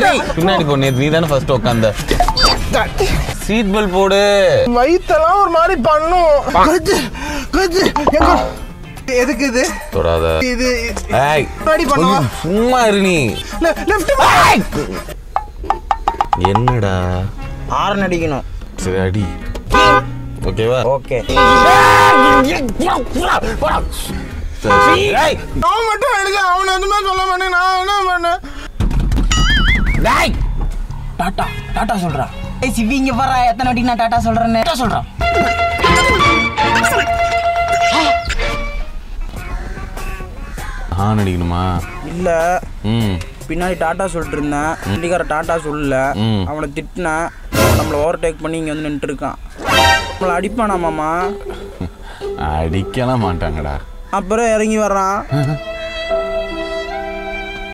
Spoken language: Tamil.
பின்னாடி போ நேத்து நீ தானே ஃபர்ஸ்ட் உட்காந்த சீட் பெல்ட் போடு வயித்தெல்லாம் ஒரு மாதிரி பண்ணும் கஜு கஜு எங்க எதுக்கு இது தொடாத இது ஏய் முன்னாடி பண்ணுவா கொஞ்சம் சும்மா இரு நீ லெஃப்ட் என்னடா ஆரன் அடிக்கணும் சரி அடி ஓகேவா ஓகே சரி ஏய் நான் மட்டும் எடுக்க அவன் எதுவுமே சொல்ல மாட்டேன் நான் என்ன பண்ணேன் டேய் டாட்டா டாட்டா சொல்றா ஏய் சிவி இங்க வர எத்தனை வாட்டி நான் டாட்டா சொல்றேன்னு டாட்டா சொல்றான் ஆன் அடிக்கணுமா இல்ல ம் பின்னாடி டாட்டா சொல்லிட்டு இருந்தேன் வண்டிக்கார டாட்டா சொல்லல ம். அவனை திட்டினேன் அவன் நம்மளை ஓவர்டேக் பண்ணி இங்க வந்து நின்றுட்டு இருக்கான் நம்மளை அடிப்பானா மாமா அடிக்கலாம் மாட்டாங்கடா அப்புறம் இறங்கி வர்றான்